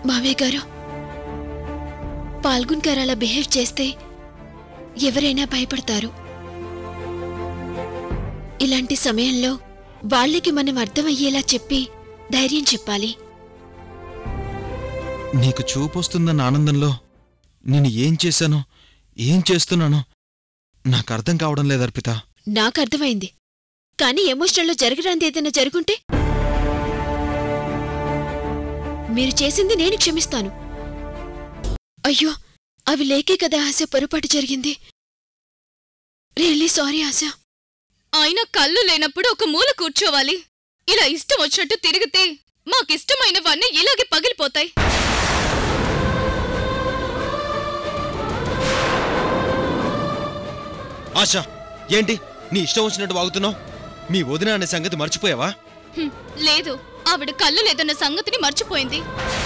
మావయ్య గారు పాల్గొన్ గారు అలా బిహేవ్ చేస్తే ఎవరైనా భయపడతారు ఇలాంటి సమయంలో వాళ్ళకి మనం అర్థమయ్యేలా చెప్పి ధైర్యం చెప్పాలి నీకు చూపొస్తుందన్న ఆనందంలో నేను ఏం చేశానో ఏం చేస్తున్నానో నాకు అర్థం కావడం లేదు అర్పిత నాకు అర్థమైంది కానీ ఎమోషనల్లో జరగరాంది ఏదైనా జరుగుంటే మీరు చేసింది నేను క్షమిస్తాను అయ్యో అవి లేకే కదా ఆశ పొరపాటు జరిగింది రియల్లీ సారీ ఆశ అయినా కళ్ళు లేనప్పుడు ఒక మూల కూర్చోవాలి ఇలా ఇష్టం వచ్చినట్టు తిరిగితే మాకిష్టమైనవన్నీ ఇలాగే పగిలిపోతాయి ఆశ ఏంటి నీ ఇష్టం వచ్చినట్టు వాగుతున్నావు మీ వదిన అనే సంగతి మర్చిపోయావా హ్మ్, లేదు ఆవిడ కళ్ళు లేదన్న సంగతిని మర్చిపోయింది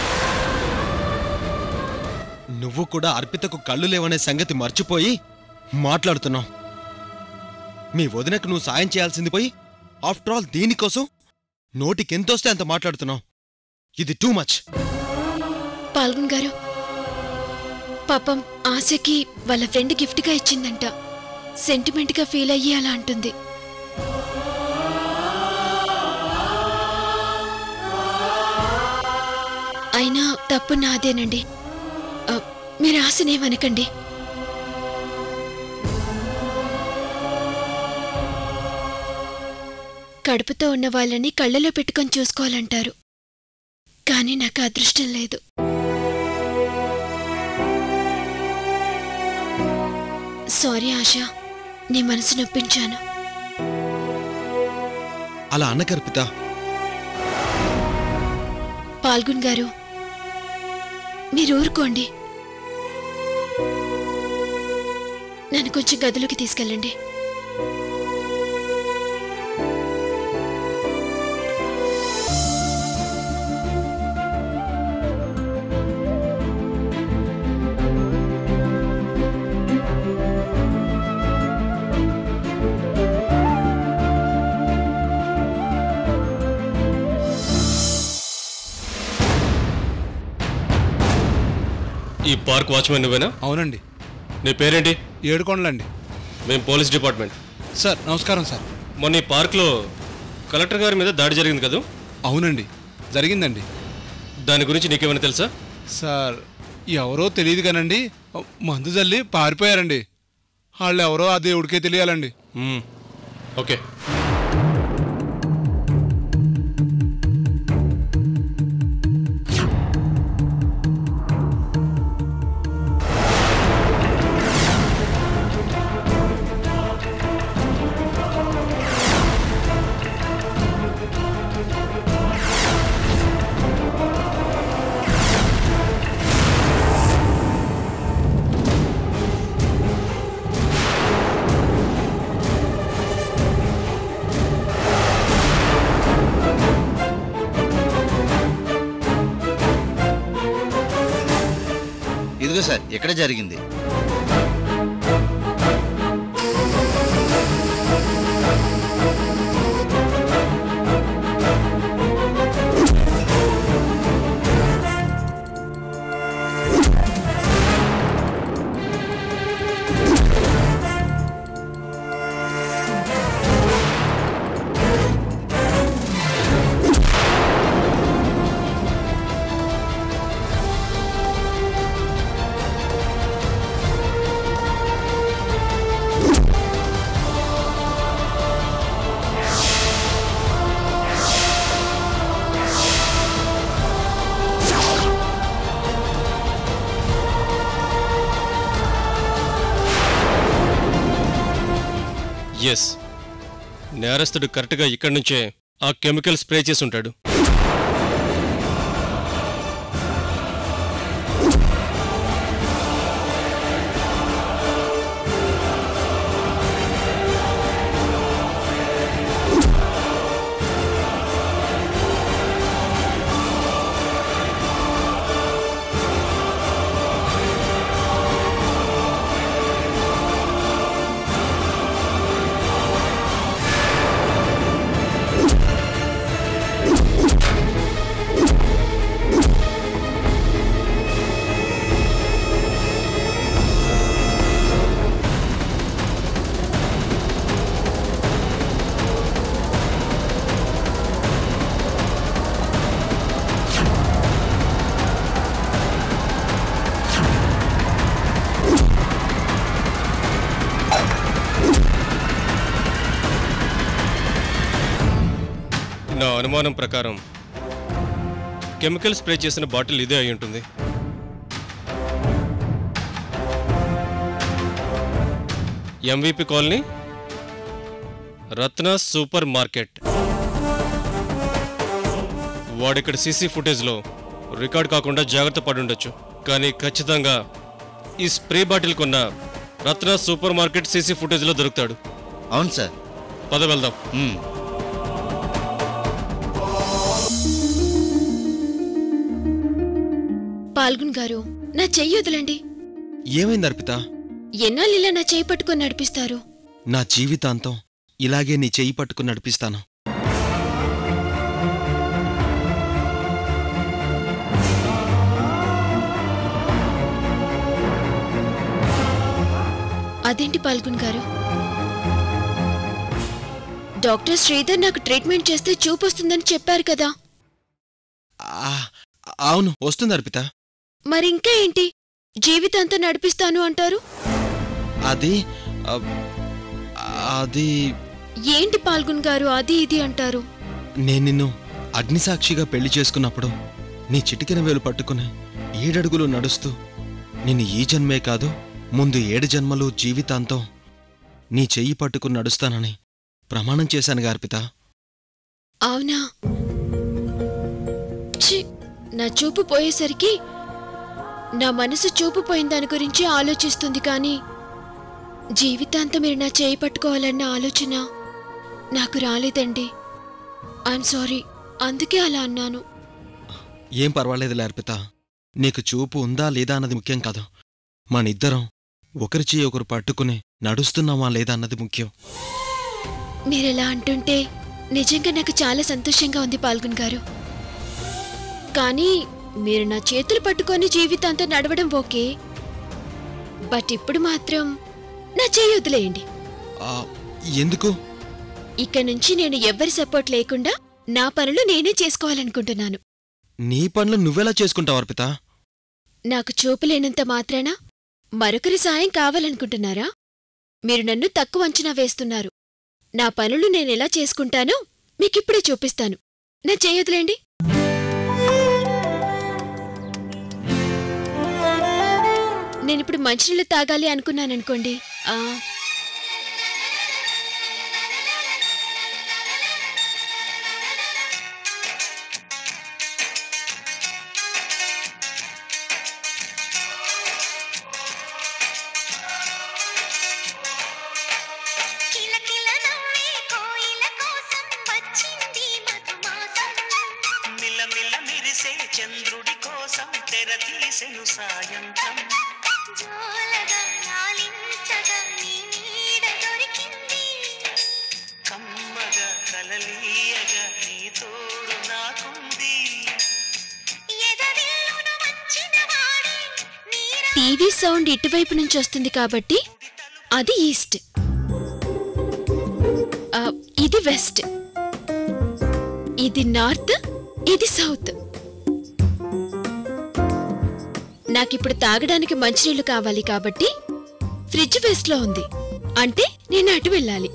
నువ్వు కూడా అర్పితకు కళ్ళు లేవనే సంగతి మర్చిపోయి మాట్లాడుతున్నావు మీ వదినకు నువ్వు సాయం చేయాల్సింది పోయి ఆఫ్టర్ ఆల్ దీనికోసం నోటికెంతొస్తే అంత మాట్లాడుతున్నావు ఇది టూ మచ్ పాల్గొన్ గారు పాపం ఆశకి వాళ్ళ ఫ్రెండ్ గిఫ్ట్గా ఇచ్చిందంట సెంటిమెంట్గా ఫీల్ అయ్యి అలా అంటుంది అయినా తప్పు నాదేనండి ఆ, మీరు ఆశనేమనకండి కడుపుతో ఉన్న వాళ్ళని కళ్ళలో పెట్టుకొని చూసుకోవాలంటారు కానీ నాకు అదృష్టం లేదు సారీ ఆశ నీ మనసు నొప్పించాను అలా అన్నకర్పిత పాల్గొన్ గారు మీరు ఊరుకోండి నన్ను కొంచెం గదిలోకి తీసుకెళ్ళండి ఈ పార్క్ వాచ్మెన్ నువ్వేనా అవునండి నీ పేరేంటి ఏడుకొండలండి మేము పోలీస్ డిపార్ట్మెంట్ సార్ నమస్కారం సార్ మొన్న ఈ పార్క్లో కలెక్టర్ గారి మీద దాడి జరిగింది కదా అవునండి జరిగిందండి దాని గురించి నీకేమైనా తెలుసా సార్ ఎవరో తెలియదు కానండి మందు జల్లి పారిపోయారండి వాళ్ళు ఎవరో ఆ దేవుడికే తెలియాలండి మ్మ్. ఓకే ఇదిగో సార్ ఇక్కడ జరిగింది ఎస్ నేరస్తుడు కరెక్ట్గా ఇక్కడి నుంచే ఆ కెమికల్ స్ప్రే చేసి ఉంటాడు అనుమానం ప్రకారం కెమికల్ స్ప్రే చేసిన బాటిల్ ఇదే అయి ఉంటుంది MVP colony Ratna super market వాడిక్కడ సీసీ ఫుటేజ్లో రికార్డ్ కాకుండా జాగ్రత్త పడి ఉండొచ్చు కానీ ఖచ్చితంగా ఈ స్ప్రే బాటిల్ కొన్న రత్న సూపర్ మార్కెట్ సీసీ ఫుటేజ్లో దొరుకుతాడు అవును సార్ పద వెళ్దాం మ్మ్. పాల్గొన్ గారు నా చెయ్యి వదలండి ఏమైంది అర్పిత ఎన్నాళ్ళిలా నా చెయ్యి పట్టుకొని నడిపిస్తారు నా జీవితాంతం ఇలాగే నీ చెయ్యి పట్టుకుని నడిపిస్తాను అదేంటి పాల్గొన్ గారు డాక్టర్ శ్రీధర్ నాకు ట్రీట్మెంట్ చేస్తే చూపు వస్తుందని చెప్పారు కదా ఆ, అవును వస్తుంది అర్పిత మరి ఇంకా ఏంటి జీవితాంతం నడిపిస్తాను అంటారు అది ఆ, అది ఏంటి పాల్గొన్ గారు అది ఇది అంటారు నేను నిన్ను అగ్నిసాక్షిగా పెళ్లి చేసుకున్నప్పుడు నీ చిటికెన వేలు పట్టుకుని ఏడడుగులు నడుస్తూ నిన్ను ఈ జన్మే కాదు ముందు ఏడు జన్మలు జీవితాంతం నీ చెయ్యి పట్టుకుని నడుస్తానని ప్రమాణం చేశానుగా అర్పిత అవునా ఛీ, నా చూపు పోయేసరికి నా మనసు చూపు పోయిన దాని గురించి ఆలోచిస్తుంది కానీ జీవితాంతం మీరు నా చేయి పట్టుకోవాలన్న ఆలోచన నాకు రాలేదండి ఐఎమ్ సారీ అందుకే అలా అన్నాను ఏం పర్వాలేదులే అర్పిత నీకు చూపు ఉందా లేదా అన్నది ముఖ్యం కాదు మనిద్దరం ఒకరి చెయ్యి ఒకరు పట్టుకుని నడుస్తున్నామా లేదా అన్నది ముఖ్యం మీరెలా అంటుంటే నిజంగా నాకు చాలా సంతోషంగా ఉంది పాల్గొన్ గారు కానీ మీరు నా చేతులు పట్టుకొని జీవితాంతం నడవడం ఓకే బట్ ఇప్పుడు మాత్రం నా చేయి వదిలేయండి ఆ, ఎందుకు ఇక నుంచి నేను ఎవ్వరి సపోర్ట్ లేకుండా నా పనులు నేనే చేసుకోవాలనుకుంటున్నాను నీ పనులు నువ్వెలా చేసుకుంటావు అర్పిత నాకు చూపులేనంత మాత్రాన మరొకరి సాయం కావాలనుకుంటున్నారా మీరు నన్ను తక్కువ అంచనా వేస్తున్నారు నా పనులు నేనెలా చేసుకుంటానో మీకిప్పుడే చూపిస్తాను నా చేయదులేండి నేనిప్పుడు మంచినీళ్ళు తాగాలి అనుకున్నాననుకోండి ఆ, కిలకిల నవ్వే కోయిల కోసం వచ్చింది మధుమాసం మిలమిల మెరిసే చంద్రుడి కోసం తెర తీసెను సాయంత్రం జోలగా లాలించగా నీ నీడ దొరికింది కమ్మగా కలలీయగా నీ తోడు నాకుంది ఎదవిల్లున వచ్చిన వాడే నీరా టీవీ సౌండ్ ఇటువైపు నుంచి వస్తుంది కాబట్టి అది ఈస్ట్ ఆ, ఇది వెస్ట్ ఇది నార్త్ ఇది సౌత్ నాకిప్పుడు తాగడానికి మంచినీళ్లు కావాలి కాబట్టి ఫ్రిడ్జ్ వెస్ట్ లో ఉంది అంటే నేను అటు వెళ్ళాలి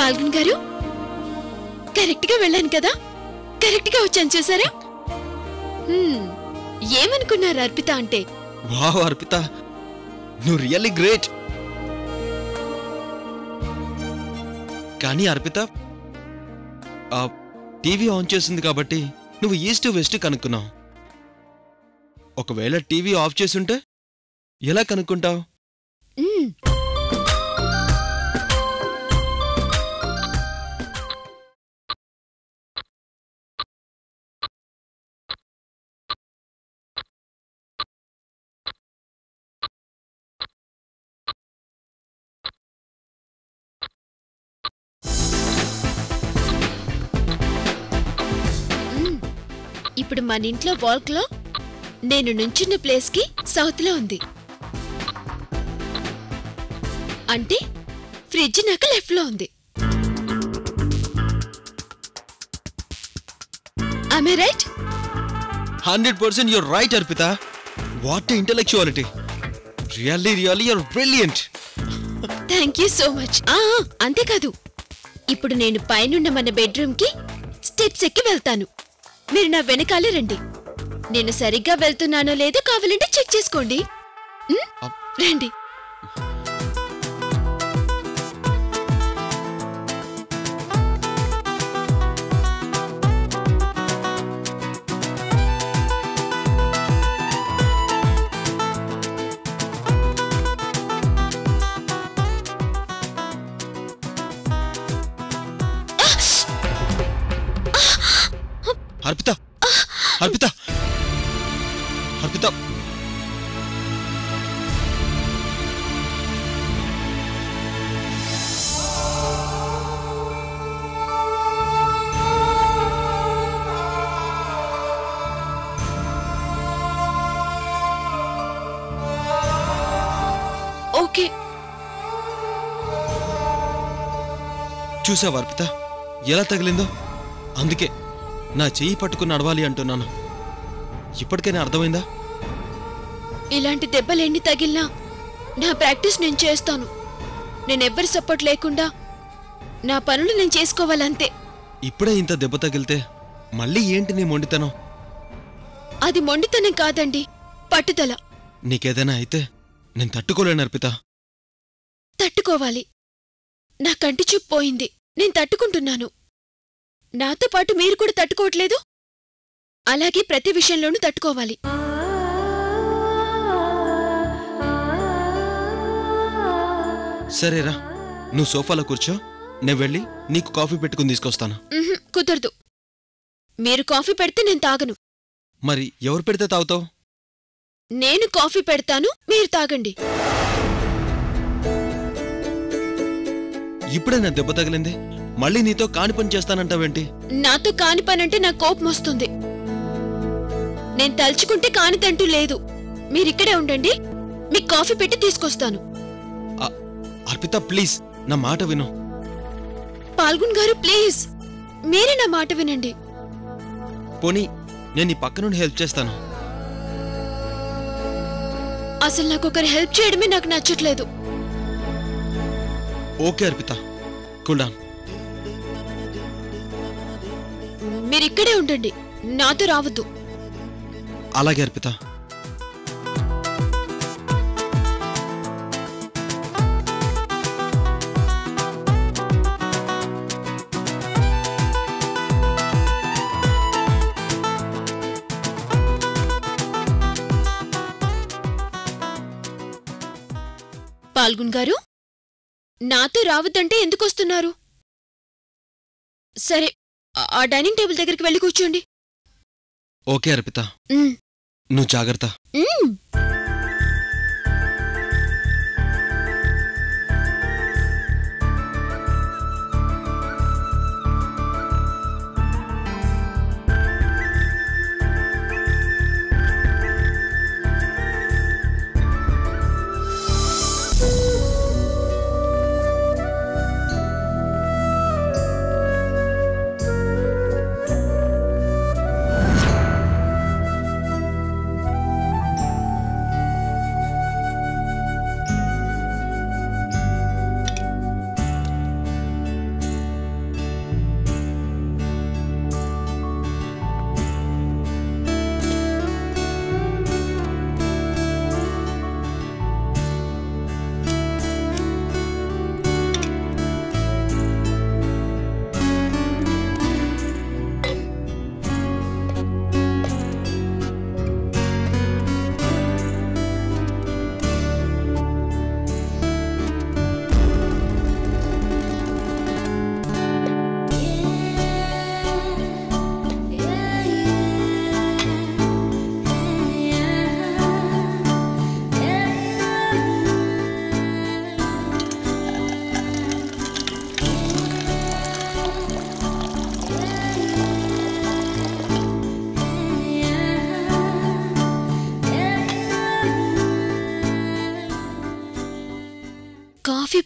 పాల్గొన్ గారు కరెక్ట్ గా వెళ్ళాను కదా కరెక్ట్ గా వచ్చాను చూసారా హ్మ్, ఏమనుకున్నారు అర్పిత అంటే వావ్ అర్పిత నువ్వు రియల్లీ గ్రేట్ కానీ అర్పిత ఆ టీవీ ఆన్ చేసింది కాబట్టి నువ్వు ఈస్ట్ వెస్ట్ కనుక్కున్నావు ఒకవేళ టీవీ ఆఫ్ చేసుంటే ఎలా కనుక్కుంటావు మ్మ్. మ్మ్. ఇప్పుడు మన ఇంట్లో వాల్ క్లాక్ నేను నుంచున్న ప్లేస్ కి సౌత్ లో ఉంది అంటే ఫ్రిడ్జ్ నాకు లెఫ్ట్ లో ఉంది I right hundred percent your right Arpita what intellectuality really really your brilliant thank you so much ఆ ఆ, అంతేకాదు ఇప్పుడు నేను పైనున్న మన బెడ్రూమ్ కి స్టెప్స్ ఎక్కి వెళ్తాను మీరు నా వెనకాలే రండి నేను సరిగ్గా వెళ్తున్నానో లేదో కావాలంటే చెక్ చేసుకోండి ఉమ్, రండి అర్పిత అర్పిత అర్పిత ఓకే చూసావా అర్పిత ఎలా తగిలిందో అందుకే నా చెయ్యి పట్టుకుని నడవాలి అంటున్నాను ఇప్పటికైనా అర్థమైందా ఇలాంటి దెబ్బలెన్ని తగిలినా నా ప్రాక్టీస్ నేను చేస్తాను నేనెవ్వరి సపోర్ట్ లేకుండా నా పనులు నేను చేసుకోవాలంతే ఇప్పుడే ఇంత దెబ్బ తగిలితే మళ్ళీ ఏంటి నీ మొండితనం అది మొండితనం కాదండి పట్టుదల నీకేదైనా అయితే నేను తట్టుకోలేను అర్పిత తట్టుకోవాలి నా కంటి చూపు పోయింది నేను తట్టుకుంటున్నాను నాతో పాటు మీరు కూడా తట్టుకోవట్లేదు అలాగే ప్రతి విషయంలోనూ తట్టుకోవాలి సరేరా నువ్వు సోఫాలో కూర్చో నేను వెళ్ళి నీకు కాఫీ పెట్టుకుని తీసుకొస్తాను ఉహుం, కుదరదు మీరు కాఫీ పెడితే నేను తాగను మరి ఎవరు పెడితే తాగుతావు నేను కాఫీ పెడతాను మీరు తాగండి ఇప్పుడే నా దెబ్బ తగిలింది మళ్ళీ నీతో కాని పని చేస్తానంటావేంటి నాతో కాని పనంటే నాకు కోపం వస్తుంది నేను తలుచుకుంటే కానిదంటూ లేదు మీరిక్కడే ఉండండి మీకు కాఫీ పెట్టి తీసుకొస్తాను ఆ, అర్పిత ప్లీజ్ నా మాట విను పాల్గొన్ గారు ప్లీజ్ మీరే నా మాట వినండి పోనీ నేను నీ పక్క నుండి హెల్ప్ చేస్తాను అసలు నాకు ఒకరు హెల్ప్ చేయడమే నాకు నచ్చట్లేదు ఓకే అర్పిత కూల్ డౌన్ మీరు ఇక్కడే ఉండండి నాతో రావద్దు అలాగే అర్పిత పాల్గొన్ గారు నాతో రావద్దంటే ఎందుకు వస్తున్నారు సరే ఆ- ఆ డైనింగ్ టేబుల్ దగ్గరికి వెళ్ళి కూర్చోండి ఓకే అర్పిత ఉమ్, నువ్వు జాగ్రత్త ఉమ్.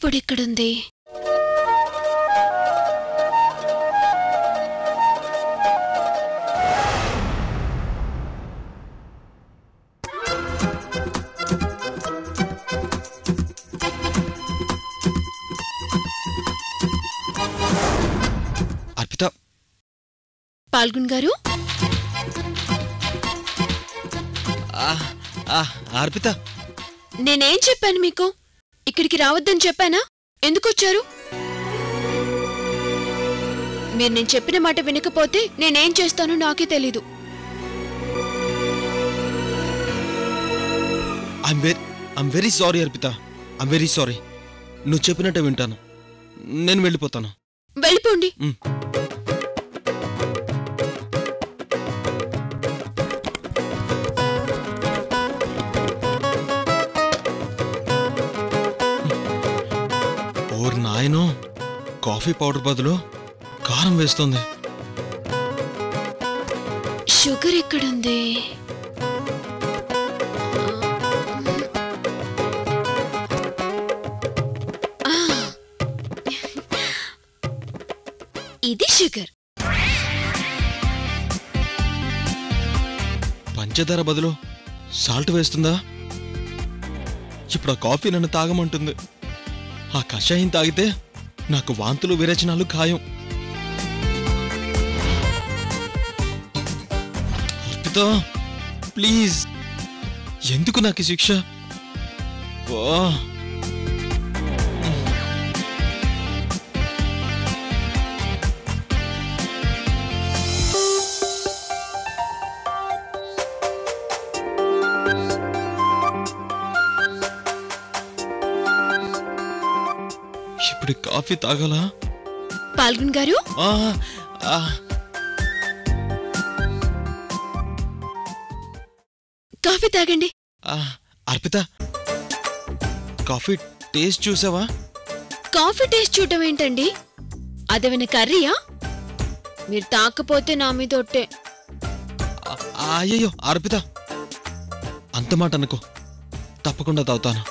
ఇప్పుడు ఇక్కడుంది అర్పిత పాల్గొన్ గారు ఆ, ఆ, అర్పిత నేనేం చెప్పాను మీకు ఇక్కడికి రావద్దని చెప్పానా ఎందుకొచ్చారు మీరు నేను చెప్పిన మాట వినకపోతే నేనేం చేస్తానో నాకే తెలీదు I'm very I'm very sorry Arpita I'm very sorry నువ్వు చెప్పినట్టే వింటాను నేను వెళ్ళిపోతాను వెళ్ళిపోండి మ్. ఓర్ నాయనో కాఫీ పౌడర్ బదులు కారం వేస్తుంది షుగర్ ఎక్కడుంది ఆ. ఇది షుగర్ పంచదార బదులు సాల్ట్ వేస్తుందా ఇప్పుడు ఆ కాఫీ నన్ను తాగమంటుంది ఆ కషాయం తాగితే నాకు వాంతులు విరచనాలు ఖాయం అర్పిత ప్లీజ్ ఎందుకు నాకు ఈ శిక్ష వా ఇప్పుడు కాఫీ తాగాలా పాల్గొన్ గారు ఆ, ఆ, కాఫీ తాగండి ఆ, అర్పిత కాఫీ టేస్ట్ చూసావా కాఫీ టేస్ట్ చూడటం ఏంటండి అదేమైనా కర్రీయా మీరు తాకపోతే నా మీద ఒట్టే ఆ, అయ్యయ్యో అర్పిత అంత మాట అనుకో తప్పకుండా తాగుతాను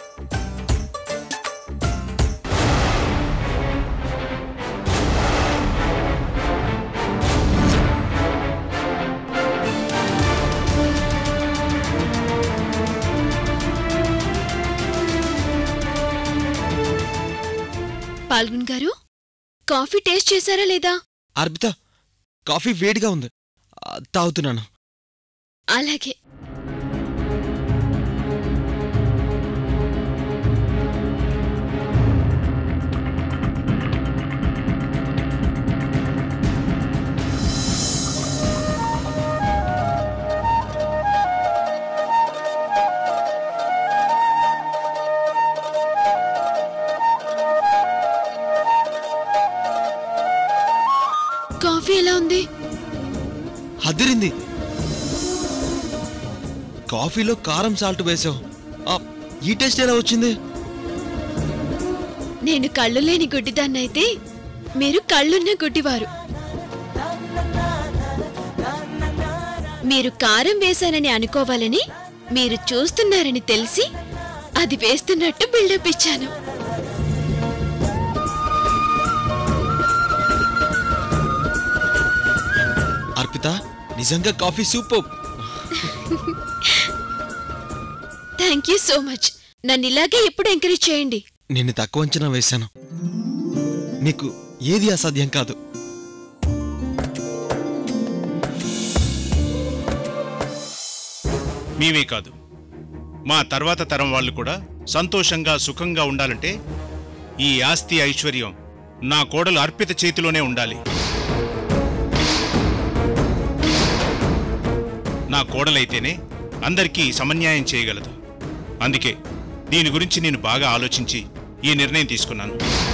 పాల్గొన్ గారు కాఫీ టేస్ట్ చేశారా లేదా అర్పిత కాఫీ వేడిగా ఉంది ఆ, తాగుతున్నాను అలాగే కాఫీ ఎలా ఉంది అదిరింది కాఫీలో కారం సాల్ట్ వేసావు ఆ, ఈ టేస్ట్ ఎలా వచ్చింది నేను కళ్ళు లేని గుడ్డిదాన్నైతే మీరు కళ్ళున్న గుడ్డివారు మీరు కారం వేశానని అనుకోవాలని మీరు చూస్తున్నారని తెలిసి అది వేస్తున్నట్టు బిల్డప్ ఇచ్చాను అర్పిత నిజంగా coffee super thank you so much నన్ను ఇలాగే ఎప్పుడు ఎంకరేజ్ చేయండి నిన్ను తక్కువ అంచనా వేశాను నీకు ఏది అసాధ్యం కాదు మీవే కాదు మా తర్వాత తరం వాళ్ళు కూడా సంతోషంగా సుఖంగా ఉండాలంటే ఈ ఆస్తి ఐశ్వర్యం నా కోడలు అర్పిత చేతిలోనే ఉండాలి నా కోడలైతేనే అందరికీ సమన్యాయం చేయగలదు అందుకే దీని గురించి నేను బాగా ఆలోచించి ఈ నిర్ణయం తీసుకున్నాను